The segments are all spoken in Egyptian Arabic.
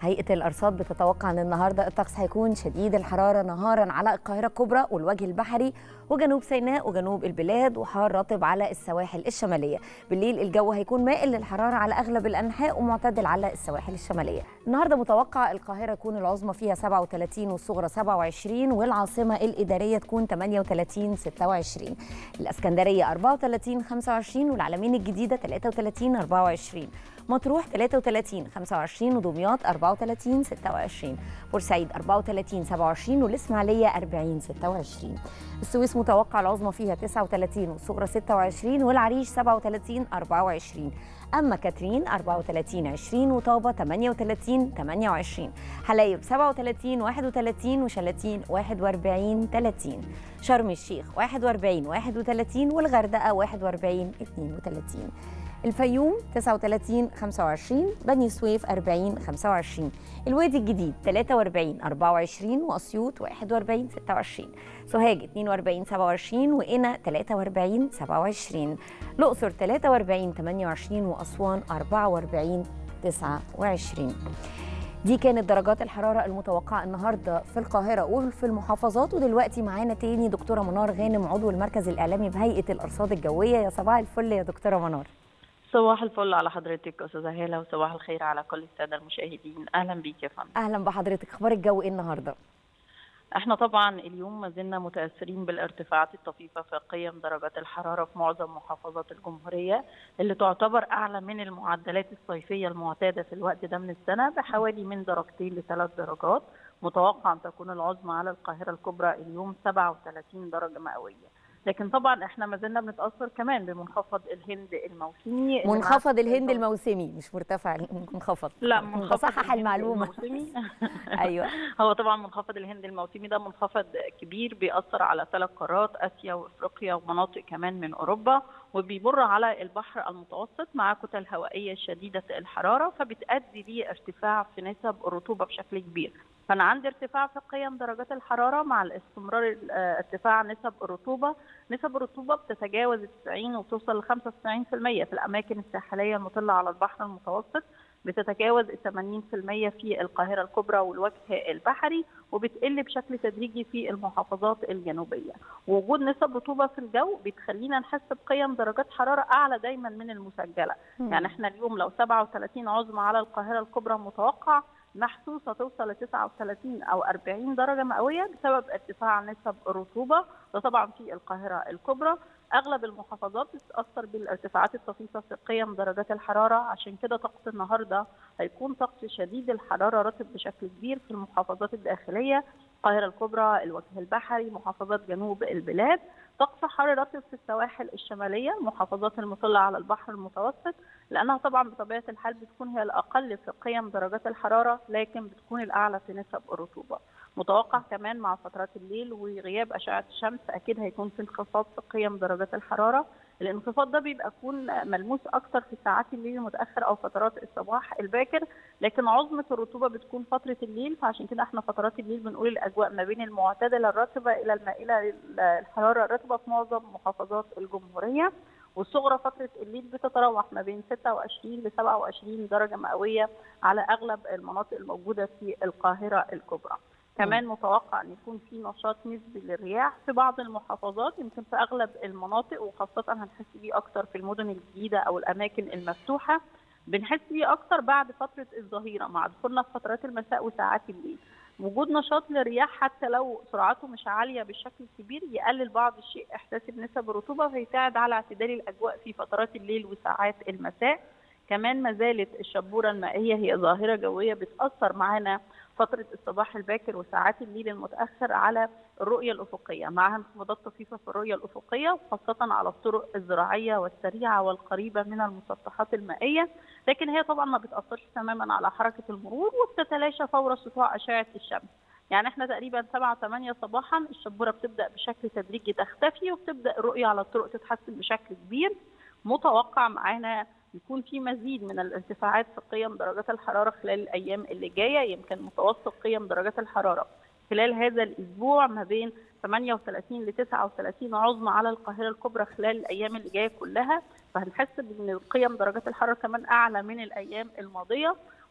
هيئة الأرصاد بتتوقع أن النهاردة الطقس هيكون شديد الحرارة نهارا على القاهرة الكبرى والوجه البحري وجنوب سيناء وجنوب البلاد وحار رطب على السواحل الشمالية بالليل الجو هيكون مائل للحرارة على أغلب الأنحاء ومعتدل على السواحل الشمالية النهاردة متوقع القاهرة يكون العظمى فيها 37 والصغرى 27 والعاصمة الإدارية تكون 38 26 الإسكندرية 34 25 والعلمين الجديدة 33 24 مطروح 33 25 ودمياط 34 26 بورسعيد 34 27 والإسماعيلية 40 26 السويس متوقع العظمى فيها 39 والصغرى 26 والعريش 37 24 أما كاترين 34 20 وطابة 38 28 حلايب 37 31 وشلاتين 41 30 شرم الشيخ 41 31 والغردقة 41 32 الفيوم 39 25 بني سويف 40 25 الوادي الجديد 43 24 واسيوط 41 26 سوهاج 42 27 وقنا 43 27 الاقصر 43 28 واسوان 44 29 دي كانت درجات الحرارة المتوقعة النهاردة في القاهرة وفي المحافظات ودلوقتي معانا تاني دكتورة منار غانم عضو المركز الإعلامي بهيئة الأرصاد الجوية يا صباح الفل يا دكتورة منار صباح الفل على حضرتك استاذه هاله وصباح الخير على كل الساده المشاهدين اهلا بيك يا فندم اهلا بحضرتك اخبار الجو ايه النهارده احنا طبعا اليوم ما زلنا متاثرين بالارتفاعات الطفيفه في قيم درجات الحراره في معظم محافظات الجمهوريه اللي تعتبر اعلى من المعدلات الصيفيه المعتاده في الوقت ده من السنه بحوالي من درجتين لثلاث درجات متوقع ان تكون العظمى على القاهره الكبرى اليوم 37 درجه مئويه لكن طبعا احنا ما زلنا بنتاثر كمان بمنخفض الهند الموسمي منخفض الهند الموسمي مش مرتفع منخفض لا منخفض صحح المعلومه الموسمي ايوه هو طبعا منخفض الهند الموسمي ده منخفض كبير بيأثر على ثلاث قارات اسيا وافريقيا ومناطق كمان من اوروبا وبيمر على البحر المتوسط مع كتل هوائيه شديده الحراره فبتؤدي لارتفاع في نسب الرطوبه بشكل كبير فانا عندي ارتفاع في قيم درجات الحراره مع الاستمرار ارتفاع نسب الرطوبه نسب الرطوبه بتتجاوز 90 وبتوصل ل 95% في الاماكن الساحليه المطله على البحر المتوسط بتتجاوز 80% في القاهره الكبرى والوجه البحري وبتقل بشكل تدريجي في المحافظات الجنوبيه. وجود نسب رطوبه في الجو بتخلينا نحس بقيم درجات حراره اعلى دايما من المسجله، مم. يعني احنا اليوم لو 37 عظمى على القاهره الكبرى متوقع محسوسه توصل ل 39 او 40 درجه مئويه بسبب ارتفاع نسب الرطوبه ده طبعا في القاهره الكبرى اغلب المحافظات بتتاثر بالارتفاعات الطفيفه في قيم درجات الحراره عشان كده طقس النهارده هيكون طقس شديد الحراره رطب بشكل كبير في المحافظات الداخليه القاهره الكبرى الوجه البحري محافظات جنوب البلاد طقس حار رطب في السواحل الشماليه المحافظات المطله على البحر المتوسط لانها طبعا بطبيعه الحال بتكون هي الاقل في قيم درجات الحراره لكن بتكون الاعلى في نسب الرطوبه متوقع كمان مع فترات الليل وغياب اشعه الشمس اكيد هيكون في انخفاض في قيم درجات الحراره الانخفاض ده بيبقى يكون ملموس اكتر في ساعات الليل المتاخر او فترات الصباح الباكر لكن عظمه الرطوبه بتكون فتره الليل فعشان كده احنا فترات الليل بنقول الاجواء ما بين المعتدله الرطبه الى المائله للحراره الرطبه في معظم محافظات الجمهوريه والصغرى فتره الليل بتتراوح ما بين 26 ل 27 درجه مئويه على اغلب المناطق الموجوده في القاهره الكبرى. كمان متوقع ان يكون في نشاط نسبي للرياح في بعض المحافظات يمكن في اغلب المناطق وخاصه هنحس بيه اكتر في المدن الجديده او الاماكن المفتوحه بنحس بيه اكتر بعد فتره الظهيره مع دخولنا في فترات المساء وساعات الليل وجود نشاط للرياح حتى لو سرعته مش عاليه بالشكل الكبير يقلل بعض الشيء احساسي بنسب الرطوبه فيساعد على اعتدال الاجواء في فترات الليل وساعات المساء كمان ما زالت الشبوره المائيه هي ظاهره جويه بتاثر معانا فتره الصباح الباكر وساعات الليل المتاخر على الرؤيه الافقيه معها انخفاضات طفيفه في الرؤيه الافقيه وخاصه على الطرق الزراعيه والسريعه والقريبه من المسطحات المائيه لكن هي طبعا ما بتاثرش تماما على حركه المرور وبتتلاشى فور سطوع اشعه الشمس يعني احنا تقريبا 7 8 صباحا الشبوره بتبدا بشكل تدريجي تختفي وبتبدا الرؤيه على الطرق تتحسن بشكل كبير متوقع معانا يكون في مزيد من الارتفاعات في قيم درجات الحراره خلال الايام اللي جايه يمكن متوسط قيم درجات الحراره خلال هذا الاسبوع ما بين 38 ل 39 عظمى على القاهره الكبرى خلال الايام اللي جايه كلها فهنحس بان قيم درجات الحراره كمان اعلى من الايام الماضيه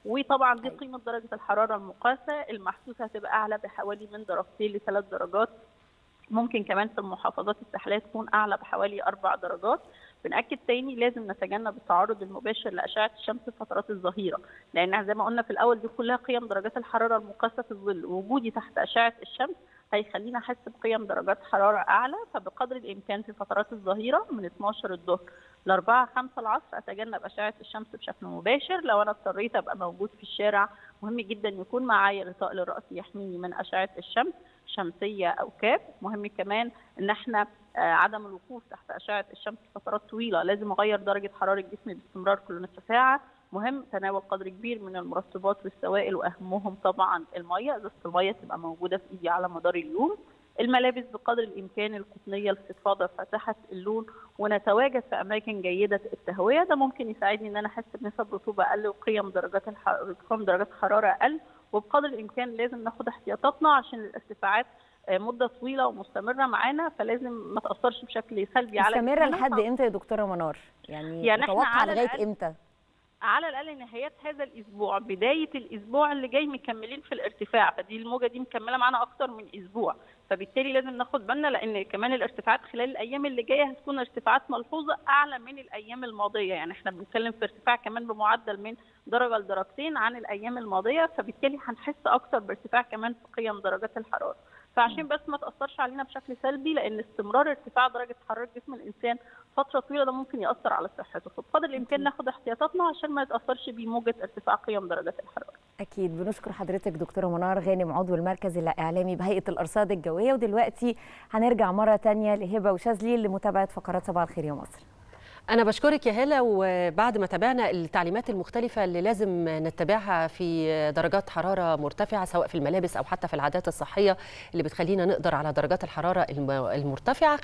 وطبعا دي قيمه درجه الحراره المقاسه المحسوسه هتبقى اعلى بحوالي من درجتين لثلاث درجات ممكن كمان في المحافظات الساحليه تكون اعلى بحوالي اربع درجات بنأكد تاني لازم نتجنب التعرض المباشر لأشعة الشمس في فترات الظهيرة لأن زي ما قلنا في الأول دي كلها قيم درجات الحرارة المقاسة في الظل وجودي تحت أشعة الشمس هيخلينا احس بقيم درجات حراره اعلى فبقدر الامكان في فترات الظهيره من 12 الظهر ل 4 5 العصر اتجنب اشعه الشمس بشكل مباشر لو انا اضطريت ابقى موجود في الشارع مهم جدا يكون معايا غطاء للراس يحميني من اشعه الشمس شمسيه او كاب مهم كمان ان احنا عدم الوقوف تحت اشعه الشمس فترات طويله لازم اغير درجه حراره جسمي باستمرار كل نصف ساعه مهم تناول قدر كبير من المرطبات والسوائل واهمهم طبعا الميه ازازه الميه تبقى موجوده في ايدي على مدار اليوم الملابس بقدر الامكان القطنيه الفضفاضه فاتحه اللون ونتواجد في اماكن جيده التهويه ده ممكن يساعدني ان انا احس بنسب رطوبه اقل وقيم درجات الحراره قيم درجات حراره اقل وبقدر الامكان لازم ناخد احتياطاتنا عشان الارتفاعات مده طويله ومستمره معانا فلازم ما تاثرش بشكل سلبي على مستمره لحد امتى يا دكتوره منار يعني, يعني متوقع لغايه امتى على الاقل نهايات هذا الاسبوع بدايه الاسبوع اللي جاي مكملين في الارتفاع فدي الموجه دي مكمله معانا اكتر من اسبوع فبالتالي لازم ناخد بالنا لان كمان الارتفاعات خلال الايام اللي جايه هتكون ارتفاعات ملحوظه اعلى من الايام الماضيه يعني احنا بنتكلم في ارتفاع كمان بمعدل من درجه لدرجتين عن الايام الماضيه فبالتالي هنحس اكتر بارتفاع كمان في قيم درجات الحراره فعشان بس ما تاثرش علينا بشكل سلبي لان استمرار ارتفاع درجه حراره جسم الانسان فتره طويله ده ممكن ياثر على صحته فبقدر الامكان ناخد احتياطاتنا عشان ما يتاثرش بموجه ارتفاع قيم درجات الحراره اكيد بنشكر حضرتك دكتوره منار غانم عضو المركز الاعلامي بهيئه الارصاد الجويه ودلوقتي هنرجع مره ثانيه لهبه وشاذلي لمتابعه فقرات صباح الخير يا مصر أنا بشكرك يا هالة وبعد ما تابعنا التعليمات المختلفة اللي لازم نتبعها في درجات حرارة مرتفعة سواء في الملابس أو حتى في العادات الصحية اللي بتخلينا نقدر على درجات الحرارة المرتفعة